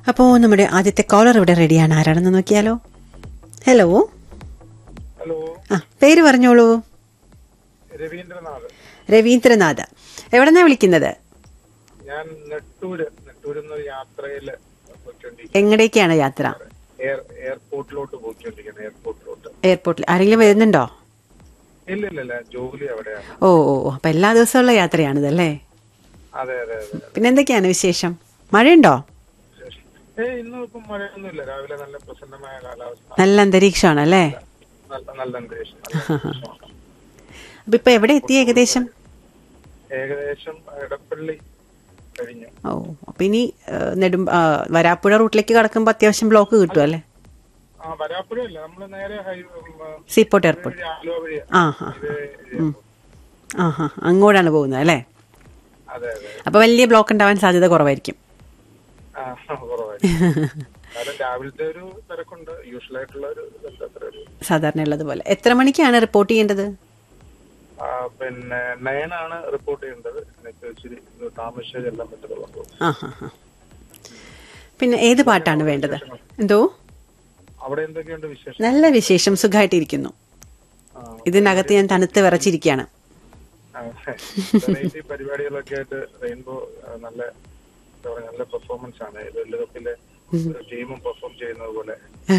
അപ്പോൾ നമ്മുടെ ആദ്യത്തെ കോളർ ഇവിടെ റെഡിയാണ് ആരാണെന്ന് നോക്കിയാലോ ഹലോ ഹലോ ആ പേര് പറഞ്ഞോളൂ രവീന്ദ്രനാഥ് രവീന്ദ്രനാഥ് എവിടെ നിന്നാണ് വിളിക്കുന്നത് ഞാൻ നെട്ടൂര് നെട്ടൂരിൽ നിന്ന് യാത്രയിൽ പോയിക്കൊണ്ടിരിക്കുകയാണ് എങ്ങടേക്കാണ് യാത്ര എയർ എയർപോർട്ടിലോട്ട് പോയിക്കൊണ്ടിരിക്കുകയാണ് എയർപോർട്ടിലോട്ട് എയർപോർട്ടിൽ ആരെങ്കിലും വരുന്നുണ്ടോ ഇല്ല ഇല്ല ഇല്ല ജോലി അവിടെയാണ് ഓ ഓ ഓ, അപ്പൊ എല്ലാ ദിവസമുള്ള യാത്രയാണിതല്ലേ അതെ അതെ അതെ പിന്നെ എന്തൊക്കെയാണ് വിശേഷം മഴയുണ്ടോ ഏ ഇന്നും ഇപ്പം മഴയൊന്നുമില്ല രാവിലെ നല്ല പ്രസന്നമായ കാലാവസ്ഥ നല്ല അന്തരീക്ഷമാണ് അല്ലേ നല്ല നല്ല അന്തരീക്ഷം നല്ല അന്തരീക്ഷമാണ്. അപ്പൊ ഇപ്പൊ എവിടെ എത്തി ഏകദേശം ഏകദേശം എടപ്പള്ളി കഴിഞ്ഞു ഓ അപ്പൊ ഇനി ഏ, നെടും ആ, വരാപ്പുഴ റൂട്ടിലേക്ക് കടക്കുമ്പോ അത്യാവശ്യം ബ്ലോക്ക് കിട്ടും അല്ലേ ആ വരാപ്പുഴയല്ല നമ്മള് നേരെ ഹൈ ഉം, സീപോർട്ട് എയർപോർട്ട് വഴി ആലുവ വഴി ആ ഹാ ഇത് ആ ഹാ അങ്ങോട്ടാണ് പോകുന്നത് അല്ലേ അതെ അതെ അപ്പൊ വലിയ ബ്ലോക്ക് ഉണ്ടാവാൻ സാധ്യത കുറവായിരിക്കും ആ കുറവായി കാരണം രാവിലത്തെ ഒരു തിരക്കുണ്ട് യൂഷ്വൽ ആയിട്ടുള്ള ഒരു ഇതല്ല അത്ര ഒരു സാധാരണ ഉള്ളതുപോലെ എത്ര മണിക്കാണ് റിപ്പോർട്ട് ചെയ്യേണ്ടത് ആ, പിന്നെ നയനാണ് റിപ്പോർട്ട് ചെയ്യേണ്ടത് എനിക്ക് ഇച്ചിരി ഒരു താമസിച്ച് ചെല്ലാൻ പറ്റത്തുള്ളൂ ആ ഹാ ഹാ പിന്നെ ഏത് പാട്ടാണ് വേണ്ടത് എന്തോ അവിടെ എന്തൊക്കെയുണ്ട് വിശേഷം നല്ല വിശേഷം സുഖമായിട്ടിരിക്കുന്നു ആ, ഇതിനകത്ത് ഞാൻ തണുത്ത് വിറച്ചിരിക്കുകയാണ് ആ, വെറൈറ്റി പരിപാടികളൊക്കെ ആയിട്ട് റെയിൻബോ ആ, നല്ല എന്താ പറയാ നല്ല പെർഫോമൻസ് ആണ് വേൾഡ് കപ്പിലെ ഒരു ടീമും പെർഫോം ചെയ്യുന്നത് പോലെ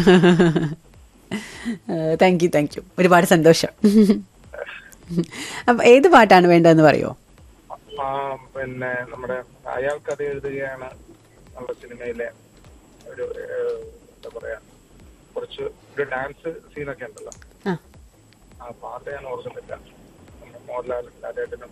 താങ്ക് യു താങ്ക് യു ഒരുപാട് സന്തോഷം അപ്പൊ ഏത് പാട്ടാണ് വേണ്ടതെന്ന് പറയോ ആ പിന്നെ നമ്മുടെ അയാൾ കഥ എഴുതുകയാണ് നമ്മുടെ സിനിമയിലെ ഒരു ഏഹ്, എന്താ പറയാ കുറച്ച് ഒരു ഡാൻസ് സീനൊക്കെ ഉണ്ടല്ലോ ആ ആ പാട്ട് ഞാൻ ഓർക്കുന്നില്ല നമ്മുടെ മോഹൻലാൽ ലാലേട്ടനും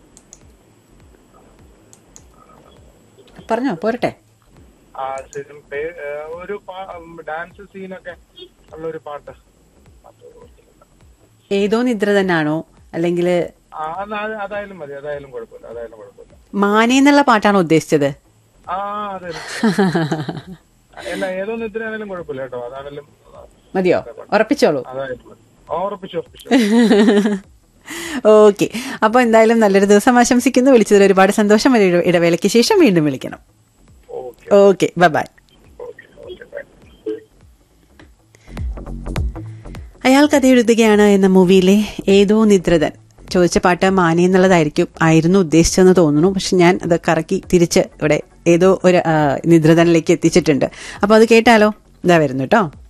പറഞ്ഞോ പോരട്ടെ ആ സിനിമ പേ- ഏഹ്, ഒരു പാ- ഡാൻസ് സീനൊക്കെ ഉള്ള ഒരു പാട്ട് പാട്ട് ഓർക്കുന്നില്ല. ഏതോ നിദ്ര തന്നെയാണോ അല്ലെങ്കിൽ ആ എന്നാ അത് അതായാലും മതി അതായാലും കുഴപ്പമില്ല അതായാലും കുഴപ്പമില്ല മാനേ എന്നുള്ള പാട്ടാണോ ഉദ്ദേശിച്ചത് ആ അതെ അല്ല ഏതോ നിദ്രയാണെങ്കിലും കുഴപ്പമില്ല കേട്ടോ അതാണെങ്കിലും മതിയോ ഉറപ്പിച്ചോളൂ അതായാലും മതി ആ, ഉറപ്പിച്ചു ഉറപ്പിച്ചു ഓക്കെ അപ്പോൾ എന്തായാലും നല്ലൊരു ദിവസം ആശംസിക്കുന്നു വിളിച്ചതിൽ ഒരുപാട് സന്തോഷം ഒരു ഇട- ഇടവേളയ്ക്ക് ശേഷം വീണ്ടും വിളിക്കണം okay okay bye bye okay okay bye അയാൾ കഥ എഴുതുകയാണ് എന്ന മൂവിയിലെ ഏതോ നിദ്രതൻ ചോദിച്ച പാട്ട് മാനി എന്നുള്ളതായിരിക്കും ആയിരുന്നു ഉദ്ദേശിച്ചതെന്ന് തോന്നുന്നു പക്ഷെ ഞാൻ അത് കറക്കി തിരിച്ച് ഇവിടെ ഏതോ ഒരു ആ, നിദ്രതനിലേക്ക് എത്തിച്ചിട്ടുണ്ട് അപ്പോൾ അത് കേട്ടാലോ ഇതാ വരുന്നു കേട്ടോ